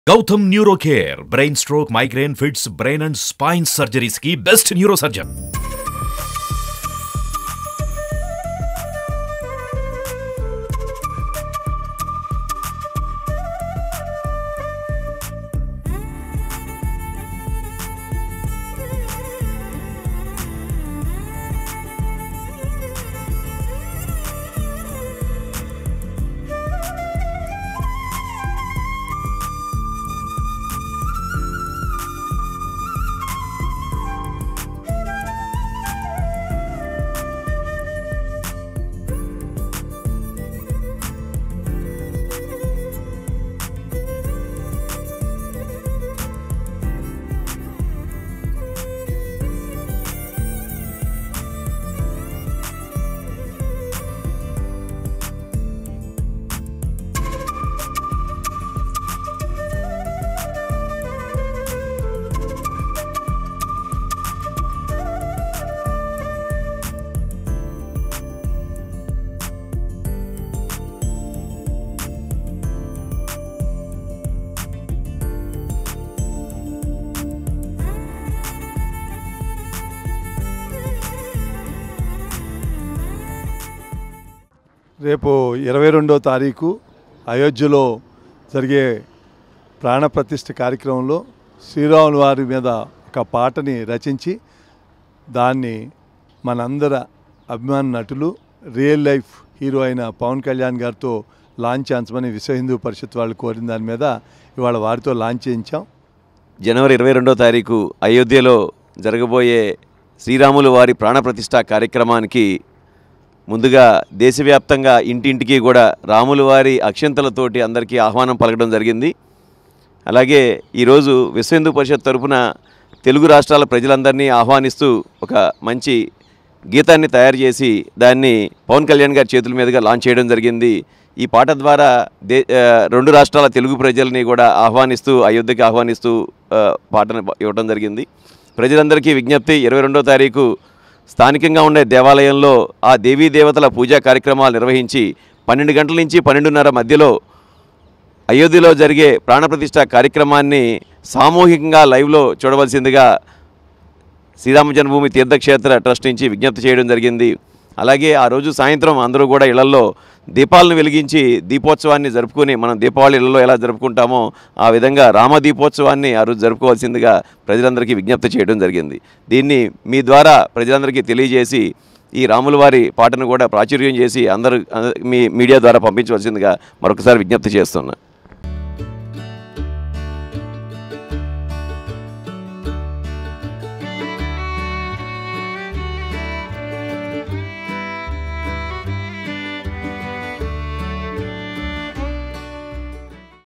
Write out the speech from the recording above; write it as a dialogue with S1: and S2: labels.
S1: Gautam neuro care brain stroke migraine fits brain and spine surgeries కి best neuro surgeon
S2: రేపు ఇరవై రెండో తారీఖు అయోధ్యలో జరిగే ప్రాణప్రతిష్ఠ కార్యక్రమంలో శ్రీరాముల వారి మీద ఒక పాటని రచించి దాన్ని మనందర అభిమాన నటులు రియల్ లైఫ్ హీరో అయిన పవన్ కళ్యాణ్ గారితో లాంచ్ చేయించమని విశ్వ హిందూ పరిషత్ వాళ్ళు కోరిన దాని మీద ఇవాళ వారితో లాంచ్ చేయించాం
S3: జనవరి ఇరవై రెండో తారీఖు అయోధ్యలో జరగబోయే శ్రీరాములు వారి ప్రాణప్రతిష్ఠ కార్యక్రమానికి ముందుగా దేశవ్యాప్తంగా ఇంటింటికి కూడా రాములు వారి అక్షంతలతోటి అందరికీ ఆహ్వానం పలకడం జరిగింది అలాగే ఈరోజు విశ్వ హిందూ పరిషత్ తరపున తెలుగు రాష్ట్రాల ప్రజలందరినీ ఆహ్వానిస్తూ ఒక మంచి గీతాన్ని తయారు చేసి దాన్ని పవన్ కళ్యాణ్ గారి చేతుల మీదుగా లాంచ్ చేయడం జరిగింది ఈ పాట ద్వారా దే ఆ, రెండు రాష్ట్రాల తెలుగు ప్రజల్ని కూడా ఆహ్వానిస్తూ అయోధ్యకి ఆహ్వానిస్తూ ఆ, పాటను ఇవ్వడం జరిగింది ప్రజలందరికీ విజ్ఞప్తి ఇరవై రెండో తారీఖు స్థానికంగా ఉండే దేవాలయంలో ఆ దేవీ దేవతల పూజా కార్యక్రమాలు నిర్వహించి పన్నెండు గంటల నుంచి పన్నెండున్నర మధ్యలో అయోధ్యలో జరిగే ప్రాణప్రతిష్ఠ కార్యక్రమాన్ని సామూహికంగా లైవ్లో చూడవలసిందిగా శ్రీరామ జన్మభూమి తీర్థక్షేత్ర ట్రస్ట్ నుంచి విజ్ఞప్తి చేయడం జరిగింది అలాగే ఆ రోజు సాయంత్రం అందరూ కూడా ఇళ్లలో దీపాలను వెలిగించి దీపోత్సవాన్ని జరుపుకొని మనం దీపావళి ఇళ్లలో ఎలా జరుపుకుంటామో ఆ విధంగా రామ దీపోత్సవాన్ని ఆ రోజు జరుపుకోవాల్సిందిగా ప్రజలందరికీ విజ్ఞప్తి చేయడం జరిగింది దీన్ని మీ ద్వారా ప్రజలందరికీ తెలియజేసి ఈ రాముల వారి పాటను కూడా ప్రాచుర్యం చేసి అందరూ మీ మీడియా ద్వారా పంపించవలసిందిగా మరొకసారి విజ్ఞప్తి చేస్తున్నా